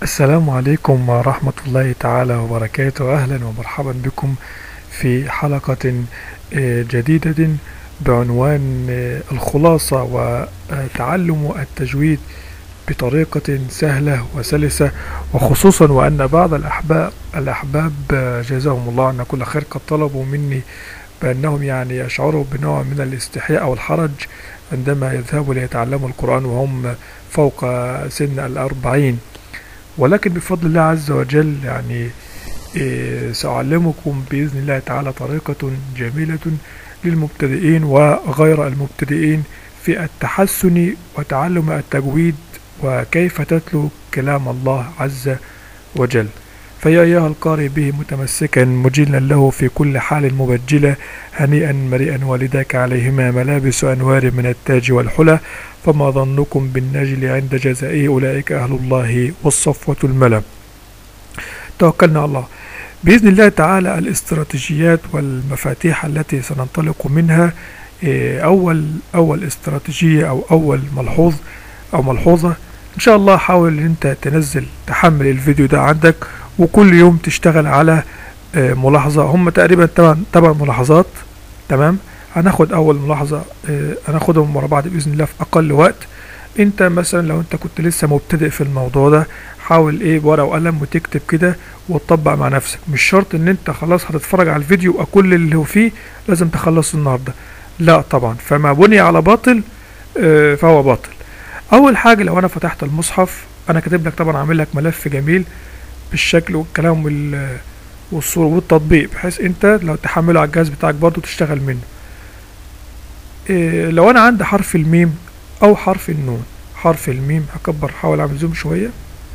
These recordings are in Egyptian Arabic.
السلام عليكم ورحمة الله تعالى وبركاته أهلا ومرحبا بكم في حلقة آه، جديدة بعنوان آه، الخلاصة وتعلم التجويد بطريقة سهلة وسلسة وخصوصا وأن بعض الأحباب الأحباب آه، جزاهم الله عنا كل خير قد طلبوا مني بأنهم يعني يشعروا بنوع من الاستحياء أو الحرج عندما يذهبوا ليتعلموا القرآن وهم فوق سن الأربعين ولكن بفضل الله عز وجل يعني إيه، سأعلمكم بإذن الله تعالى طريقة جميلة للمبتدئين وغير المبتدئين في التحسن وتعلم التجويد وكيف تتلو كلام الله عز وجل فيا أيها القارئ به متمسكا مجلا له في كل حال مبجلة هنيئا مريئا والداك عليهما ملابس أنوار من التاج والحلى فما ظنكم بالنجل عند جزائه أولئك أهل الله والصفوة الملا توكلنا على الله بإذن الله تعالى الاستراتيجيات والمفاتيح التي سننطلق منها إيه، أول أول استراتيجية أو أول ملحوظ أو ملحوظة إن شاء الله حاول إن أنت تنزل تحمل الفيديو ده عندك وكل يوم تشتغل على آه، ملاحظة هم تقريبا تمن تمن ملاحظات تمام هناخد أول ملاحظة آه، هناخدهم ورا بعض بإذن الله في أقل وقت انت مثلا لو انت كنت لسه مبتدئ في الموضوع ده حاول ايه بورقه وقلم وتكتب كده وتطبق مع نفسك مش شرط ان انت خلاص هتتفرج على الفيديو يبقى كل اللي هو فيه لازم تخلصه النهارده لا طبعا فما بني على باطل آه، فهو باطل اول حاجه لو انا فتحت المصحف انا كاتب لك طبعا عامل لك ملف جميل بالشكل والكلام وال- والصورة والتطبيق بحيث انت لو تحمله على الجهاز بتاعك برضو تشتغل منه إيه لو انا عندي حرف الميم او حرف النون حرف الميم هكبر حاول اعمل زوم شوية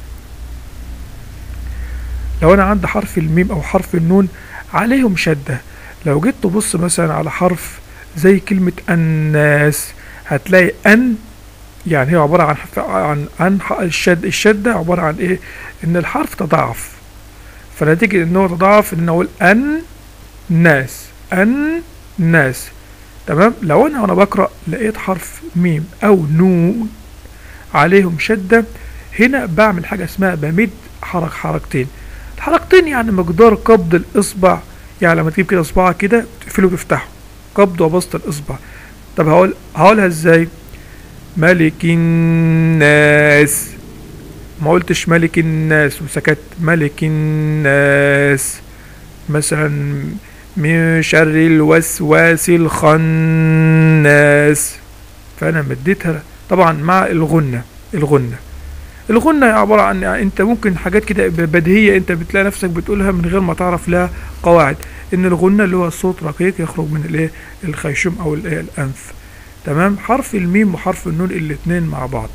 لو انا عندي حرف الميم او حرف النون عليهم شدة لو جيت تبص مثلا على حرف زي كلمة الناس هتلاقي ان يعني هي عبارة عن عن عن ح- الشد الشدة عبارة عن ايه ان الحرف تضاعف فنتيجة ان هو تضاعف ان اقول ان ناس ان ناس تمام لو انا وانا بقرأ لقيت حرف ميم او نون عليهم شدة هنا بعمل حاجة اسمها بمد حرك حركتين الحركتين يعني مقدار قبض الاصبع يعني لما تجيب كده اصبعك كده تقفله وتفتحه قبض وبسط الاصبع طب هقول هقولها ازاي ملك الناس ما قلتش ملك الناس وسكت ملك الناس مثلا من شر الوسواس الخناس فانا مديتها طبعا مع الغنة الغنة الغنة عبارة عن يعني انت ممكن حاجات كده بديهية انت بتلاقي نفسك بتقولها من غير ما تعرف لها قواعد ان الغنة اللي هو الصوت رقيق يخرج من الايه الخيشوم او الايه الانف تمام حرف الميم وحرف النون الاتنين مع بعض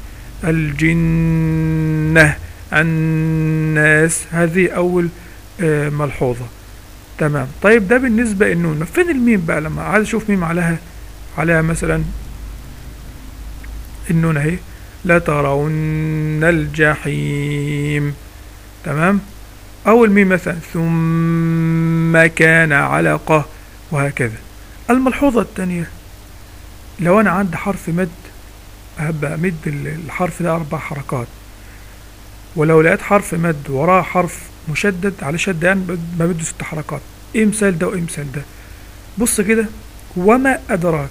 الجنة الناس هذه أول آه، ملحوظة تمام طيب ده بالنسبة النون فين الميم بقى لما عايز أشوف ميم عليها عليها مثلا النون أهي لا ترون الجحيم تمام أول ميم مثلا ثم كان علقة وهكذا الملحوظة الثانية لو أنا عندي حرف مد هبقى أمد ال- الحرف ده أربع حركات ولو لقيت حرف مد وراه حرف مشدد على شدة يعني بد- بمده ست حركات إيه مثال ده وإيه مثال ده بص كده وما أدراك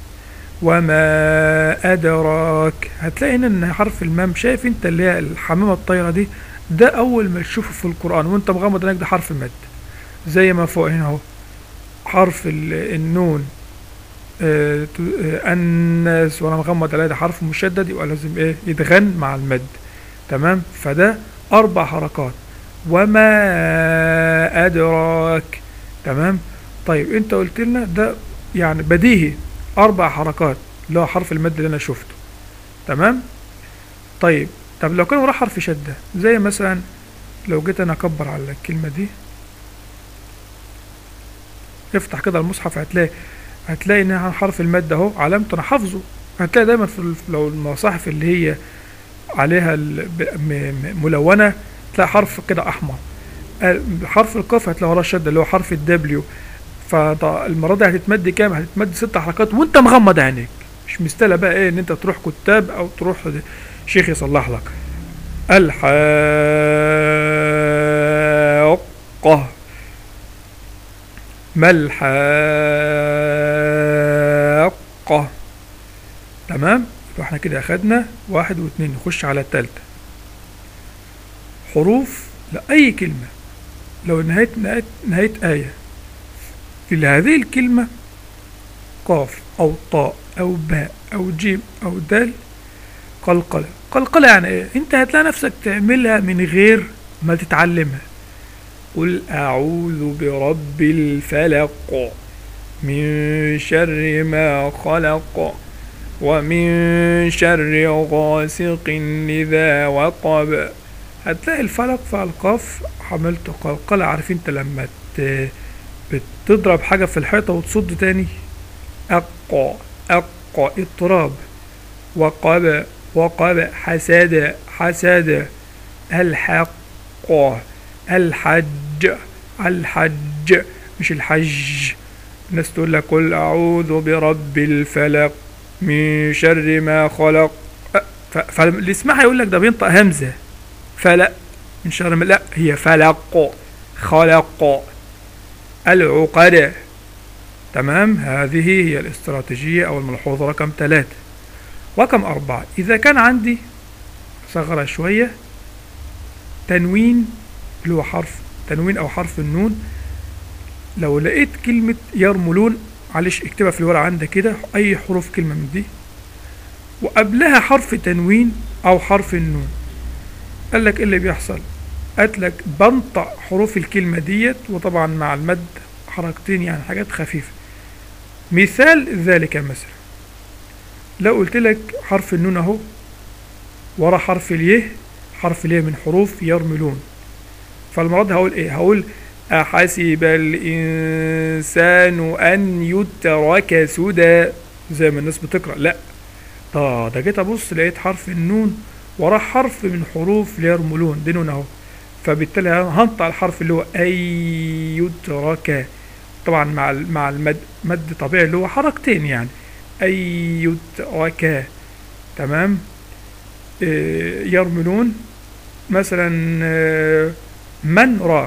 وما أدراك هتلاقي هنا إن حرف المام شايف أنت اللي هي الحمامة الطايرة دي ده أول ما تشوفه في القرآن وأنت مغمض عينك ده حرف مد زي ما فوق هنا أهو حرف ال- النون آه، ت- آه، الناس وانا مغمض عليه ده حرف مشدد يبقى لازم ايه يتغن مع المد تمام فده اربع حركات وما ادراك تمام طيب انت قلت لنا ده يعني بديهي اربع حركات اللي هو حرف المد اللي انا شفته تمام طيب طب لو كان وراه حرف شدة زي مثلا لو جيت انا اكبر على الكلمة دي افتح كده المصحف هتلاقي هتلاقي ان حرف المد اهو علامته انا حافظه هتلاقي دايما في ال- لو المصاحف اللي هي عليها ال- ب- م- م- ملونه تلاقي حرف كده احمر آه، حرف القاف هتلاقي وراه شده اللي هو حرف الدبليو فالمره دي هتتمد كام هتتمد ست حركات وانت مغمض عينيك مش مستاهله بقى ايه ان انت تروح كتاب او تروح شيخ يصلح لك الحاقة ما الحاقة تمام يبقى احنا كده اخدنا واحد واثنين نخش على التالتة حروف لأي كلمة لو نهاية نهاية, نهاية آية في هذه الكلمة قاف أو طاء أو باء أو جيم أو دال قلقلة قلقلة يعني إيه؟ أنت هتلاقي نفسك تعملها من غير ما تتعلمها قل أعوذ برب الفلق من شر ما خلق ومن شر غاسق إذا وقب هتلاقي الفلق في القاف عملت قلقلة عارف انت لما بتضرب حاجة في الحيطة وتصد تاني أقى أقى اضطراب وقب وقب حسد حسد الحق الحج الحج مش الحج الناس تقول لك قل أعوذ برب الفلق من شر ما خلق فاللي يسمعها يقول لك ده بينطق همزة فلا من شر ما لا هي فلق خلق العقد تمام هذه هي الاستراتيجية أو الملحوظة رقم ثلاثة رقم أربعة إذا كان عندي صغرة شوية تنوين اللي هو حرف تنوين أو حرف النون لو لقيت كلمة يرملون معلش اكتبها في الورقة عندك كده أي حروف كلمة من دي وقبلها حرف تنوين أو حرف النون قال لك إيه اللي بيحصل قالت لك بنطق حروف الكلمة ديت وطبعا مع المد حركتين يعني حاجات خفيفة مثال ذلك مثلا لو قلت لك حرف النون اهو ورا حرف اليه حرف اليه من حروف يرملون فالمراد هقول ايه هقول أحسب الإنسان أن يترك سدى زي ما الناس بتقرأ لا ده ده جيت أبص لقيت حرف النون وراه حرف من حروف يرملون دي نون أهو فبالتالي هنطق الحرف اللي هو أي يترك طبعا مع مع المد مد طبيعي اللي هو حركتين يعني أي يترك تمام آه يرملون مثلا آه من راق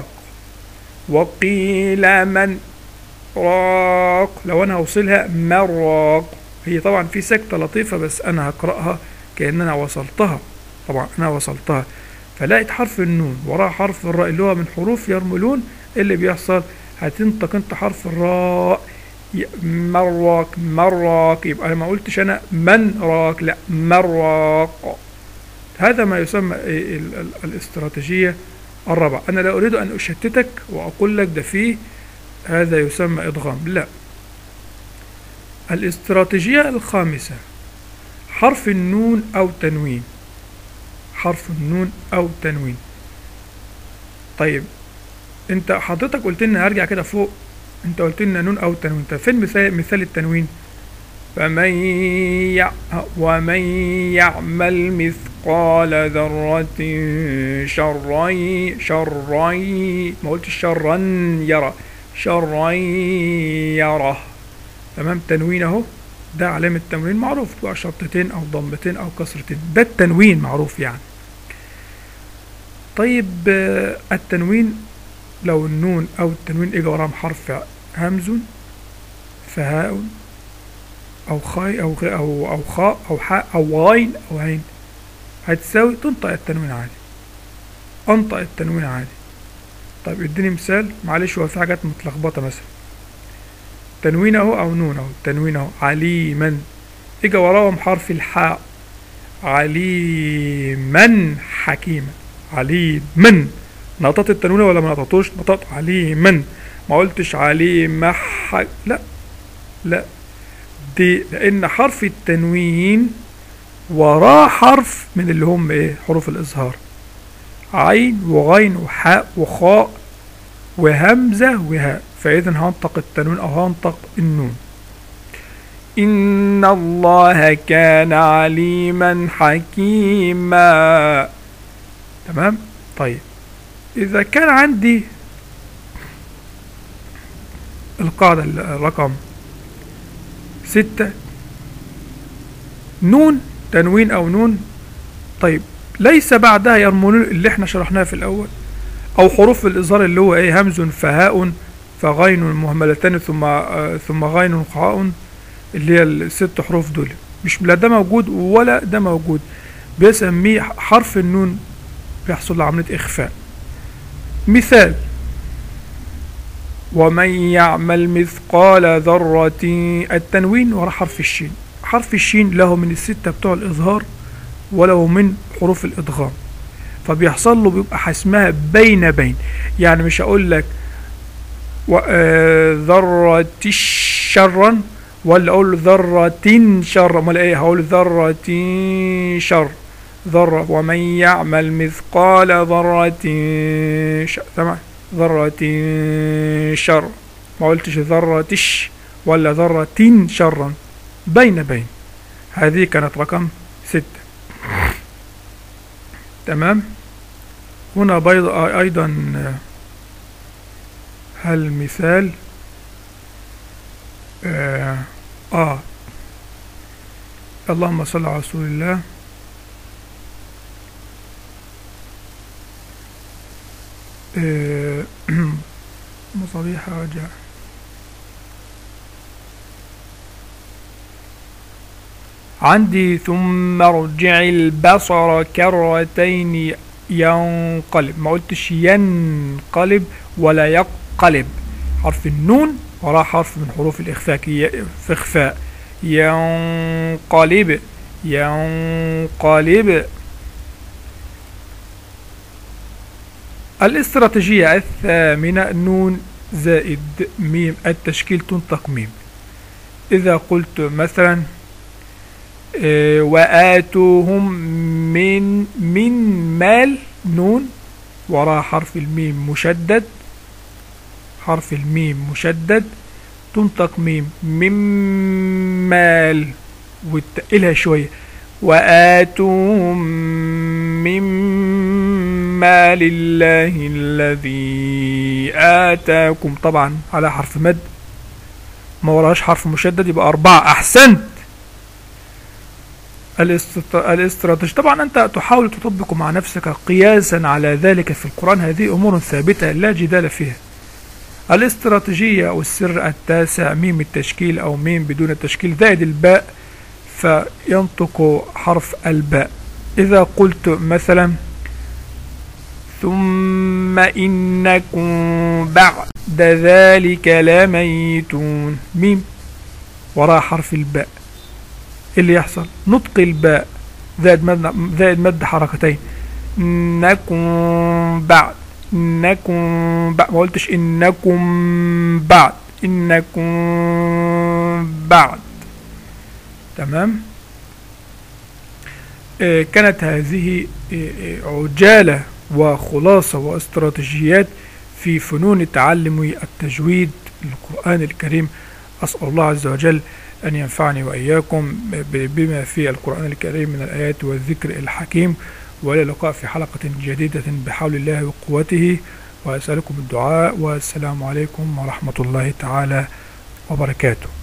وقيل من راق لو انا هوصلها مراق هي طبعا في سكتة لطيفة بس انا هقرأها كأن انا وصلتها طبعا انا وصلتها فلقيت حرف النون وراه حرف الراء اللي هو من حروف يرملون اللي بيحصل هتنطق انت حرف الراء مراك مراك يبقى انا ما قلتش انا من راك لا مراق هذا ما يسمى الاستراتيجية الرابعة أنا لا أريد أن أشتتك وأقول لك ده فيه هذا يسمى إدغام لا الاستراتيجية الخامسة حرف النون أو تنوين حرف النون أو تنوين طيب انت حضرتك قلت لنا هرجع كده فوق انت قلت لنا نون او تنوين طب فين مثال مثال التنوين فمن يع... ومن يعمل مثقال ذرة شرا شرا ما قلتش شرا يرى شرا يره تمام تنوين اهو ده علامة تنوين معروف بقى شرطتين او ضمتين او كسرتين ده التنوين معروف يعني طيب التنوين لو النون او التنوين اجى وراهم حرف همز فهاء او خاء او غ او او خاء او حاء او غين او عين هتساوي تنطق التنوين عادي انطق التنوين عادي طيب اديني مثال معلش هو في حاجات متلخبطه مثلا تنوين اهو او نون اهو تنوين اهو عليما اجى وراهم حرف الحاء عليما حكيما عليما نطقت التنوين ولا ما نطقتوش نطقت عليما ما قلتش عليما ح... لا لا دي لان حرف التنوين وراه حرف من اللي هم ايه حروف الاظهار عين وغين وحاء وخاء وهمزة وهاء فإذا هنطق التنوين أو هنطق النون إن الله كان عليما حكيما تمام طيب إذا كان عندي القاعدة الرقم ستة نون تنوين أو نون طيب ليس بعدها يرمون اللي احنا شرحناه في الأول أو حروف الإظهار اللي هو إيه همز فهاء فغين مهملتان ثم آه ثم غين خاء اللي هي الست حروف دول مش لا ده موجود ولا ده موجود بيسميه حرف النون بيحصل له عملية إخفاء مثال ومن يعمل مثقال ذرة التنوين ورا حرف الشين حرف الشين له من الستة بتوع الإظهار وله من حروف الإدغام فبيحصل له بيبقى حسمها بين بين يعني مش هقول لك ذرة شرا ولا اقول ذرة شر امال ايه هقول ذرة شر ذرة ومن يعمل مثقال ذرة شر تمام ذرة شر ما قلتش ذرة ش ولا ذرة شرا بين بين هذه كانت رقم ستة تمام هنا بيض ايضا هل مثال آه, آه اللهم صل على رسول الله آه مصابيح وجع عندي ثم ارجع البصر كرتين ينقلب ما قلتش ينقلب ولا يقلب حرف النون وراه حرف من حروف الإخفاء في إخفاء ينقلب ينقلب الاستراتيجية الثامنة نون زائد ميم التشكيل تنطق ميم إذا قلت مثلا اه وآتوهم من من مال نون وراء حرف الميم مشدد حرف الميم مشدد تنطق ميم من مال وتقلها شوية وآتوهم من مال الله الذي آتاكم طبعا على حرف مد ما وراهاش حرف مشدد يبقى أربعة أحسنت الاستراتيجي طبعا أنت تحاول تطبق مع نفسك قياسا على ذلك في القرآن هذه أمور ثابتة لا جدال فيها الاستراتيجية أو السر التاسع ميم التشكيل أو ميم بدون التشكيل زائد الباء فينطق حرف الباء إذا قلت مثلا ثم إنكم بعد ذلك لميتون ميم وراء حرف الباء اللي يحصل نطق الباء زائد مد زائد مد حركتين إنكم بعد إنكم بعد ما قلتش إنكم بعد إنكم بعد تمام آه كانت هذه آه عجالة وخلاصة واستراتيجيات في فنون تعلم التجويد للقرآن الكريم أسأل الله عز وجل أن ينفعني وإياكم بما في القرآن الكريم من الآيات والذكر الحكيم وإلى اللقاء في حلقة جديدة بحول الله وقوته وأسألكم الدعاء والسلام عليكم ورحمة الله تعالى وبركاته